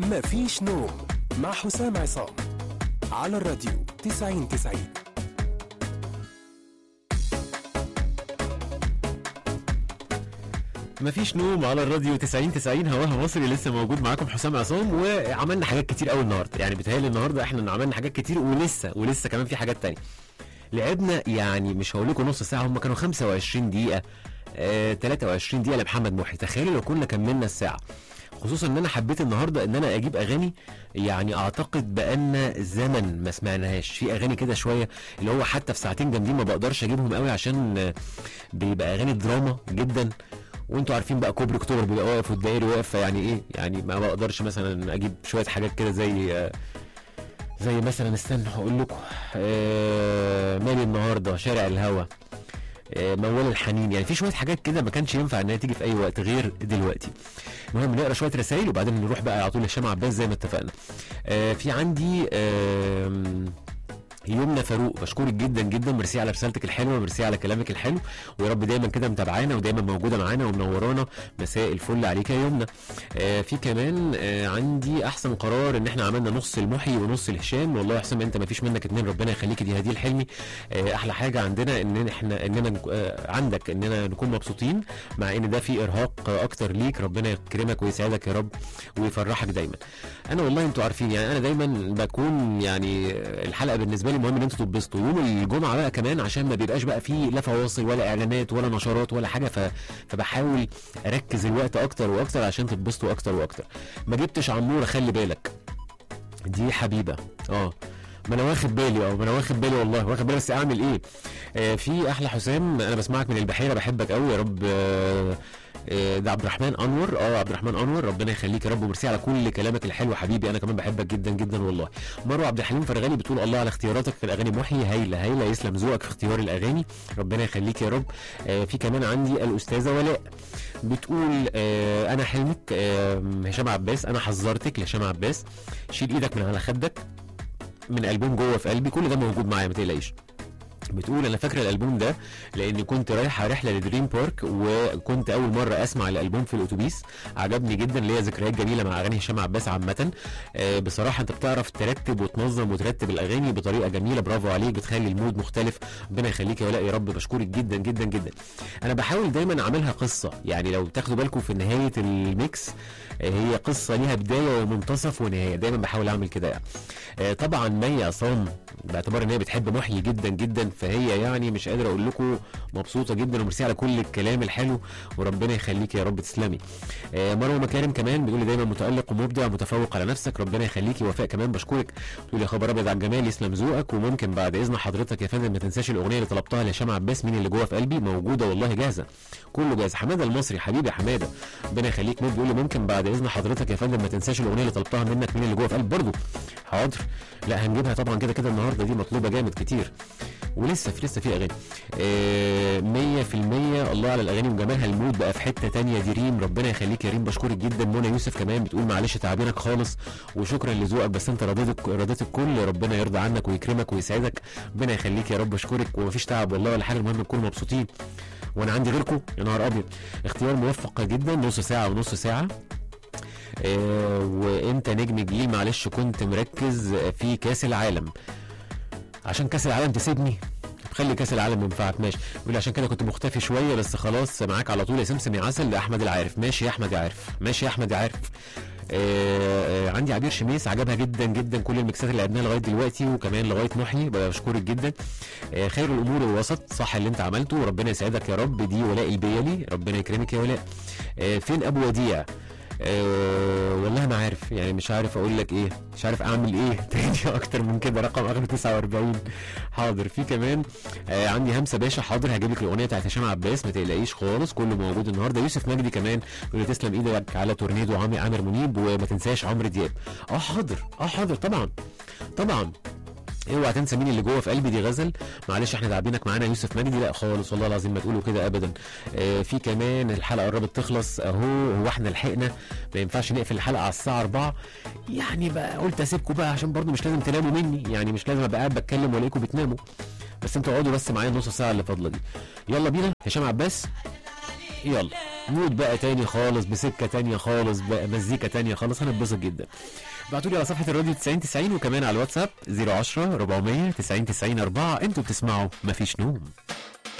مفيش نوم مع حسام عصام على الراديو 90 90 مفيش نوم على الراديو 90 90 هواها مصري لسه موجود معاكم حسام عصام وعملنا حاجات كتير قوي النهارده يعني بيتهيألي النهارده احنا عملنا حاجات كتير ولسه ولسه كمان في حاجات تانية لعبنا يعني مش هقول لكم نص ساعه هم كانوا 25 دقيقه آه 23 دقيقه لمحمد محي تخيلوا لو كنا كملنا الساعه خصوصا ان انا حبيت النهارده ان انا اجيب اغاني يعني اعتقد بقالنا زمن ما سمعناهاش في اغاني كده شويه اللي هو حتى في ساعتين جامدين ما بقدرش اجيبهم قوي عشان آه، بيبقى اغاني دراما جدا وانتوا عارفين بقى كوبري اكتوبر بيبقى واقف والدائري واقف فيعني ايه يعني ما بقدرش مثلا اجيب شويه حاجات كده زي آه، زي مثلا استنى هقول لكم آه مالي النهارده شارع الهوى آه موال الحنين يعني في شويه حاجات كده ما كانش ينفع انها تيجي في اي وقت غير دلوقتي المهم نقرا شويه رسائل وبعدين نروح بقى على طول لهشام عباس زي ما اتفقنا آه في عندي آه يمنى فاروق بشكرك جدا جدا ميرسي على رسالتك الحلوه ميرسي على كلامك الحلو ويا رب دايما كده متابعانا ودايما موجوده معانا ومنورانا مساء الفل عليك يا يمنى آه في كمان آه عندي احسن قرار ان احنا عملنا نص المحي ونص الهشام والله يا حسام انت ما فيش منك اتنين ربنا يخليك دي هديه الحلمي آه احلى حاجه عندنا ان احنا اننا نك- آه عندك اننا نكون مبسوطين مع ان ده في ارهاق آه اكتر ليك ربنا يكرمك ويسعدك يا رب ويفرحك دايما انا والله انتوا عارفين يعني انا دايما بكون يعني الحلقه بالنسبه لي مهم ان انتوا تتبسطوا يوم الجمعه بقى كمان عشان ما بيبقاش بقى فيه لا فواصل ولا اعلانات ولا نشرات ولا حاجه ف... فبحاول اركز الوقت اكتر واكتر عشان تتبسطوا اكتر واكتر ما جبتش عموره خلي بالك دي حبيبه اه ما انا واخد بالي اه ما انا واخد بالي والله واخد بالي بس اعمل ايه آه في احلى حسام انا بسمعك من البحيره بحبك قوي يا رب آه آه، ده عبد الرحمن انور اه عبد الرحمن انور ربنا يخليك يا رب وميرسي على كل كلامك الحلو حبيبي انا كمان بحبك جدا جدا والله مروه عبد الحليم فرغالي بتقول الله على اختياراتك في الاغاني محيي هايله هايله يسلم ذوقك في اختيار الاغاني ربنا يخليك يا رب آه في كمان عندي الاستاذه ولاء بتقول آه انا حلمك آه هشام عباس انا حذرتك لهشام عباس شيل ايدك من على خدك من البوم جوه في قلبي كل ده موجود معايا ما تقلقيش بتقول انا فاكره الالبوم ده لاني كنت رايحه رحله لدريم بارك وكنت اول مره اسمع الالبوم في الاتوبيس عجبني جدا ليا ذكريات جميله مع اغاني هشام عباس عامه آه، بصراحه انت بتعرف ترتب وتنظم وترتب الاغاني بطريقه جميله برافو عليك بتخلي المود مختلف ربنا يخليك يا ولاء يا رب بشكرك جدا جدا جدا انا بحاول دايما اعملها قصه يعني لو تاخدوا بالكم في نهايه الميكس آه، هي قصه ليها بدايه ومنتصف ونهايه دايما بحاول اعمل كده يعني آه، طبعا مي عصام باعتبار ان هي بتحب محيي جدا جدا فهي يعني مش قادر اقول لكم مبسوطه جدا وميرسي على كل الكلام الحلو وربنا يخليك يا رب تسلمي آه، مروه مكارم كمان بتقولي دايما متالق ومبدع ومتفوق على نفسك ربنا يخليكي وفاء كمان بشكرك تقولي يا خبر ابيض على الجمال يسلم ذوقك وممكن بعد اذن حضرتك يا فندم ما تنساش الاغنيه اللي طلبتها لهشام عباس مين اللي جوه في قلبي موجوده والله جاهزه كله جاهز حماده المصري حبيبي يا حماده ربنا يخليك مود بيقول لي ممكن بعد اذن حضرتك يا فندم ما تنساش الاغنيه اللي طلبتها منك مين اللي جوه في قلبي برضه حاضر لا هنجيبها طبعا كده كده النهارده دي مطلوبه جامد كتير ولسه في لسه في اغاني آه، مية في المية الله على الاغاني وجمالها المود بقى في حته تانية دي ريم ربنا يخليك يا ريم بشكرك جدا منى يوسف كمان بتقول معلش تعبينك خالص وشكرا لذوقك بس انت رضيت رضيت الكل ربنا يرضى عنك ويكرمك ويسعدك ربنا يخليك يا رب اشكرك ومفيش تعب والله ولا حاجه المهم نكونوا مبسوطين وانا عندي غيركم يا نهار ابيض اختيار موفق جدا نص ساعه ونص ساعه آه، وانت نجم جيل معلش كنت مركز في كاس العالم عشان كاس العالم تسيبني طب خلي كاس العالم ينفعك ماشي بيقول عشان كده كنت مختفي شويه بس خلاص معاك على طول يا سمسم يا عسل لاحمد العارف ماشي يا احمد يا عارف ماشي يا احمد يا عارف آه آه عندي عبير شميس عجبها جدا جدا كل الميكسات اللي لعبناها لغايه دلوقتي وكمان لغايه محيي بشكرك جدا آه خير الامور الوسط صح اللي انت عملته وربنا يسعدك يا رب دي ولاء البيلي ربنا يكرمك يا ولاء آه فين ابو وديع أه والله ما عارف يعني مش عارف اقول لك ايه مش عارف اعمل ايه تاني اكتر من كده رقم اخر 49 حاضر في كمان آه عندي همسه باشا حاضر هجيب لك الاغنيه بتاعت هشام عباس ما تقلقيش خالص كله موجود النهارده يوسف مجدي كمان بيقول لي تسلم ايدك على تورنيدو عامر عامر منيب وما تنساش عمرو دياب اه حاضر اه حاضر طبعا طبعا اوعى تنسى مين اللي جوه في قلبي دي غزل معلش احنا تعبينك معانا يوسف مجدي لا خالص والله العظيم ما تقولوا كده ابدا آه في كمان الحلقه قربت تخلص اهو هو احنا لحقنا ما ينفعش نقفل الحلقه على الساعه 4 يعني بقى قلت اسيبكم بقى عشان برضو مش لازم تناموا مني يعني مش لازم ابقى قاعد بتكلم والاقيكم بتناموا بس انتوا اقعدوا بس معايا النص ساعه اللي فاضله دي يلا بينا هشام عباس يلا مود بقى تاني خالص بسكه تانية خالص بقى مزيكا تانية خالص هنتبسط جدا ابعتوا لي على صفحه الراديو 90 90 وكمان على الواتساب 010 400 90 90 4 انتوا بتسمعوا مفيش نوم